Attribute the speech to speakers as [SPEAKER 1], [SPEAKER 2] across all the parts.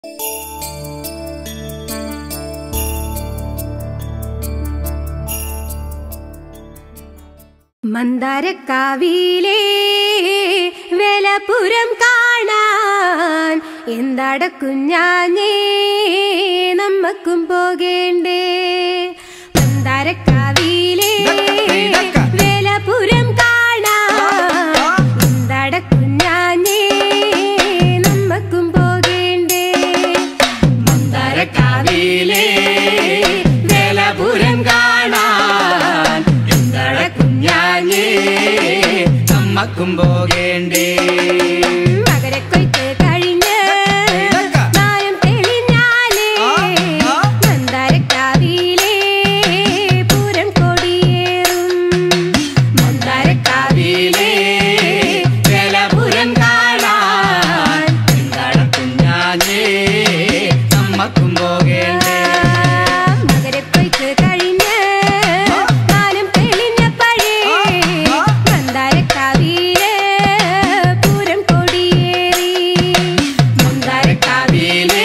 [SPEAKER 1] മന്ദാരക്കാവിലെ വേലപുരം കാണാൻ എന്താട കുഞ്ഞാഞ്ഞേ നമ്മക്കും പോകേണ്ടേ മന്ദാരക്കാവിലെ വേലപുരം കാണാൻ എന്താട കുഞ്ഞാഞ്ഞേ നമ്മക്കും പോകേണ്ടേ
[SPEAKER 2] മന്ദാരക്കാവിലെ വേലപുരം കാണാൻ എന്താട കുഞ്ഞാഞ്ഞേ നമ്മക്കും പോകേണ്ടേ
[SPEAKER 1] മകരക്കൊയ്ത്ത് കഴിഞ്ഞ് നായം തെളിഞ്ഞാലേ മന്ദാരക്കാവിലെ പൂരം കൊടിയേറും
[SPEAKER 2] മന്ദാരക്കാവിലെ വേലപുരം കാണാൻ എന്താട കുഞ്ഞാഞ്ഞേ നമ്മക്കും പോകേണ്ടേ
[SPEAKER 1] മകരക്കൊയ്ത്ത് കഴിഞ്ഞ് നായം തെളിഞ്ഞപ്പഴേ മന്ദാരക്കാവിലെ പൂരം കൊടിയേറി
[SPEAKER 2] മന്ദാരക്കാവിലെ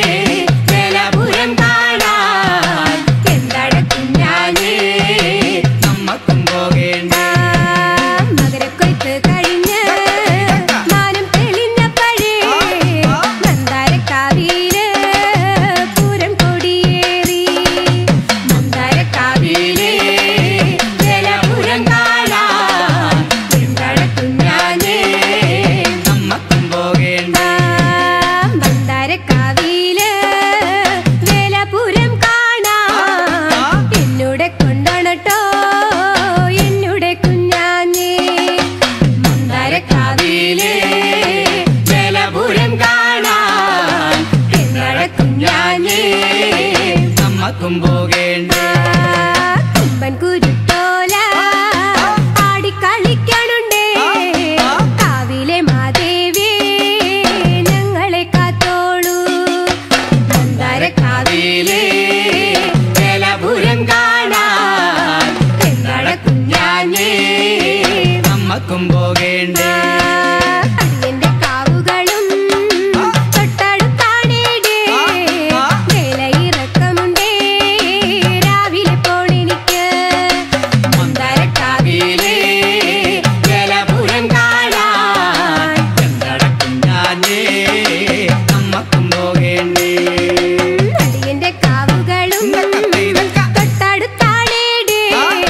[SPEAKER 2] വേലപുരം കാണാൻ എന്താട കുഞ്ഞാഞ്ഞേ നമ്മക്കും പോകേണ്ടേ
[SPEAKER 1] മകരക്കൊയ്ത്ത് കഴിഞ്ഞ് മാനം തെളിഞ്ഞപ്പഴേ മന്ദാരക്കാവില് പൂരം കൊടിയേറി
[SPEAKER 2] മന്ദാരക്കാവിലെ വേലപുരം കാണാൻ എന്താട കുഞ്ഞാഞ്ഞേ നമ്മക്കും പോകേണ്ടേ
[SPEAKER 1] മന്ദാരക്കാവില് വേലപുരം കാണാൻ എന്നോടെ കൊണ്ടോണട്ടോ എന്നോടെ കുഞ്ഞാഞ്ഞേ
[SPEAKER 2] മന്ദാരക്കാവിലെ വേലപുരം കാണാൻ എന്താട കുഞ്ഞാഞ്ഞേ നമ്മക്കും പോകേണ്ടേ
[SPEAKER 1] കുമ്പൻ കുരുത്തോല ആടിക്കളിക്കണുണ്ടേ കാവിലെ മാദേവി ഞങ്ങളെ കാത്തോളൂ
[SPEAKER 2] മന്ദാരക്കാവിലെ വേലപുരം കാണാൻ എന്താട കുഞ്ഞാഞ്ഞേ നമ്മക്കും പോകേണ്ടേ
[SPEAKER 1] അടിയന്റെ കാവുകളും തൊട്ടടുത്താണേടേ വേലയിറക്കമുണ്ടേ രാവിലെ പോണെനിക്ക്
[SPEAKER 2] മന്ദാരക്കാവിലെ വേലപുരം കാണാൻ എന്താട കുഞ്ഞാഞ്ഞേ നമ്മക്കും പോകേണ്ടേ
[SPEAKER 1] അടിയന്റെ കാവുകളും തൊട്ടടുത്താണേടേ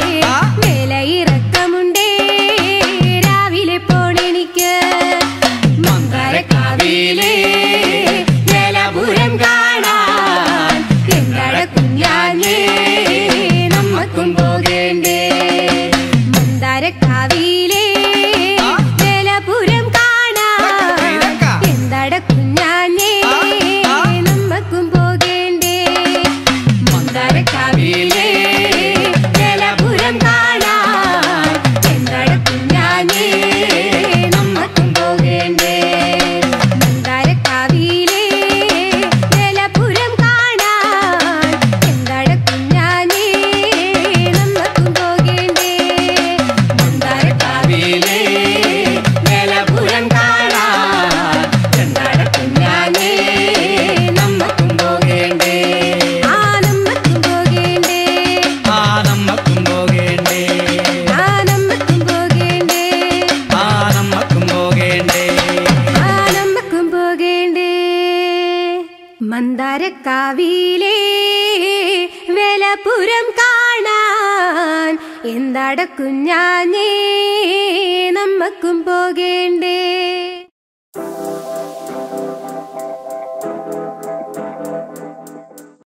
[SPEAKER 1] വേലയിറക്കമുണ്ടേ രാവിലെ പോണെനിക്ക്
[SPEAKER 2] മന്ദാരക്കാവിലെ വേലപുരം കാണാൻ എന്താട കുഞ്ഞാഞ്ഞേ നമ്മക്കും പോകേണ്ടേ
[SPEAKER 1] മന്ദാരക്കാവിലെ വേലപുരം കാണാൻ എന്താട കുഞ്ഞാഞ്ഞേ നമ്മക്കും പോകേണ്ടേ
[SPEAKER 2] മന്ദാരക്കാവിലെ വേലപുരം കാണാൻ എന്താട കുഞ്ഞാഞ്ഞേ നമ്മക്കും പോകേണ്ടേ
[SPEAKER 1] മന്ദാരക്കാവിലെ വേലപുരം കാണാൻ എന്താട കുഞ്ഞാഞ്ഞേ നമ്മക്കും പോകേണ്ടേ
[SPEAKER 2] മന്ദാരക്കാവിലെ വേലപുരം കാണാൻ എന്താട കുഞ്ഞാഞ്ഞേ നമ്മക്കും പോകേണ്ടേ
[SPEAKER 1] ആ നമ്മക്കും പോകേണ്ടേ
[SPEAKER 2] ആ നമ്മക്കും പോകേണ്ടേ
[SPEAKER 1] ആ നമ്മക്കും പോകേണ്ടേ
[SPEAKER 2] ആ നമ്മക്കും പോകേണ്ടേ
[SPEAKER 1] ആ നമ്മക്കും പോകേണ്ടേ മന്ദാരക്കാവിലെ വേലപുരം കാണാൻ എന്താട കുഞ്ഞാഞ്ഞേ നമ്മക്കും പോകേണ്ടേ